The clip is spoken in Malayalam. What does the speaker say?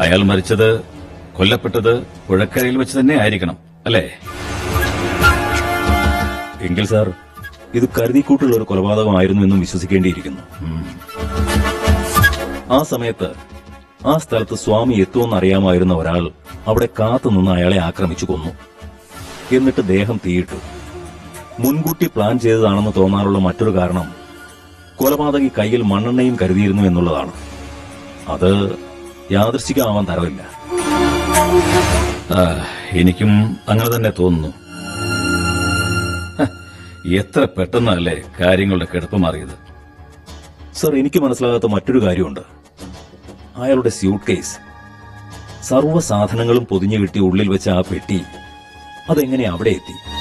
അയാൾ മരിച്ചത് കൊല്ലപ്പെട്ടത് പുഴക്കരയിൽ വെച്ച് തന്നെ ആയിരിക്കണം അല്ലേ എങ്കിൽ സാർ ഇത് കരുതിക്കൂട്ടുള്ള ഒരു കൊലപാതകമായിരുന്നു എന്നും വിശ്വസിക്കേണ്ടിയിരിക്കുന്നു ആ സമയത്ത് ആ സ്ഥലത്ത് സ്വാമി എത്തുമെന്ന് അറിയാമായിരുന്ന ഒരാൾ അവിടെ കാത്തുനിന്ന് അയാളെ ആക്രമിച്ചു കൊന്നു എന്നിട്ട് ദേഹം തീയിട്ടു മുൻകൂട്ടി പ്ലാൻ ചെയ്തതാണെന്ന് തോന്നാനുള്ള മറ്റൊരു കാരണം കൊലപാതകി കയ്യിൽ മണ്ണെണ്ണയും കരുതിയിരുന്നു എന്നുള്ളതാണ് അത് യാദൃശികമാവാൻ തരവില്ല ആ, എനിക്കും അങ്ങനെ തന്നെ തോന്നുന്നു ഹ, എത്ര പെട്ടെന്നല്ലേ കാര്യങ്ങളുടെ കിടപ്പ് മാറിയത് സർ എനിക്ക് മനസ്സിലാകാത്ത മറ്റൊരു കാര്യമുണ്ട് അയാളുടെ സ്യൂട്ട് കേസ് സർവ്വ സാധനങ്ങളും പൊതിഞ്ഞു കിട്ടി ഉള്ളിൽ വെച്ച ആ പെട്ടി അതെങ്ങനെ അവിടെ എത്തി